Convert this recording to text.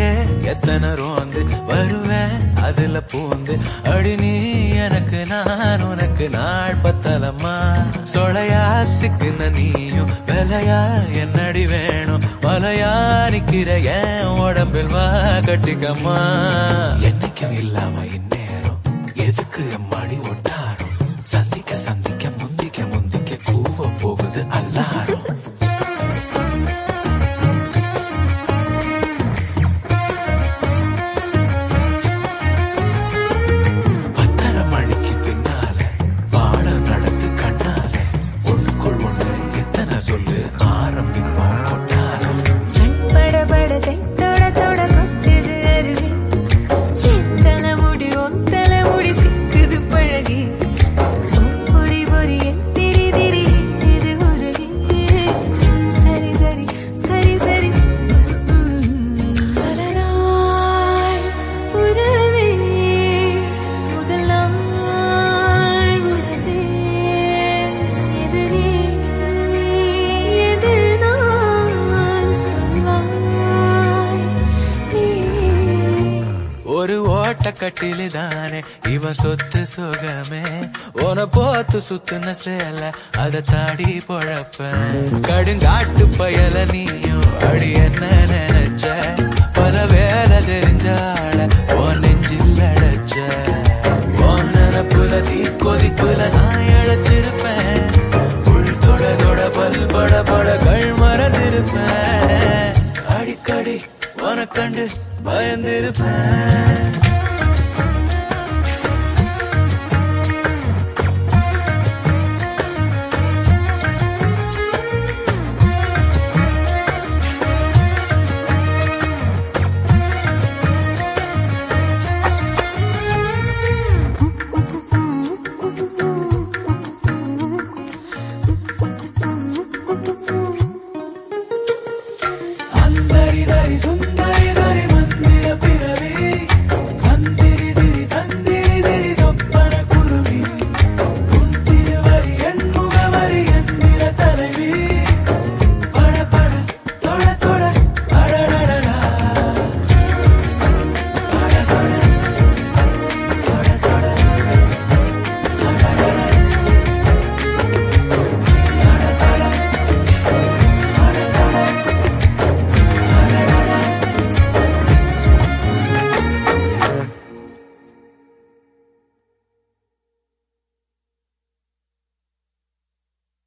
எத்தனை ரோந்து வருவேன் அதுல பூந்து அடி நீ எனக்கு நான் உனக்கு நாள் பத்தலம்மா சொலையா சிக்குன நீயும் விலையா என்னடி வேணும் மலையா நிக்கிற என் உடம்பில் வா கட்டிக்கம்மா என்னைக்கும் இல்லாம இந்நேரம் எதுக்கு எம்மாடி ஒட்டாரம் சந்திக்க சந்திக்க முந்திக்க முந்திக்க கூவ போகுது அல்லாரம் பத்தரை மணிக்கு பின்னால பாடம் நடந்து கண்ணால ஒண்ணுக்குள் ஒண்ணு எத்தனை சொல்லு ஆரம்பிப்போம் கொட்டாரம் கண் பட பட தைத்தோட தொட கொட்டுது அருவி எத்தனை முடி ஒத்தல முடி சிக்குது பழகி பொறி பொறி எத்திரி திரி இது உருகி சரி சரி சரி சரி பல நாள் உறவே முதல் நாள் உறவே எது நீ எது நான் சொல்வாய் நீ ஒரு ஓட்ட கட்டிலு தானே இவன் சொத்து சுகமே உன போத்து சுத்துன சேல அத தாடி பொழப்பேன் கடுங்காட்டு பயல நீயும் அடி என்ன நினைச்ச பல வேலை தெரிஞ்சால உன் நெஞ்சில் அடைச்ச உன் நினப்புல தீ கொதிப்புல நான் இழைச்சிருப்பேன் உள் தொட தொட பல் பட பட கண் மறந்திருப்பேன் அடிக்கடி உனக்கண்டு பயந்திருப்பேன்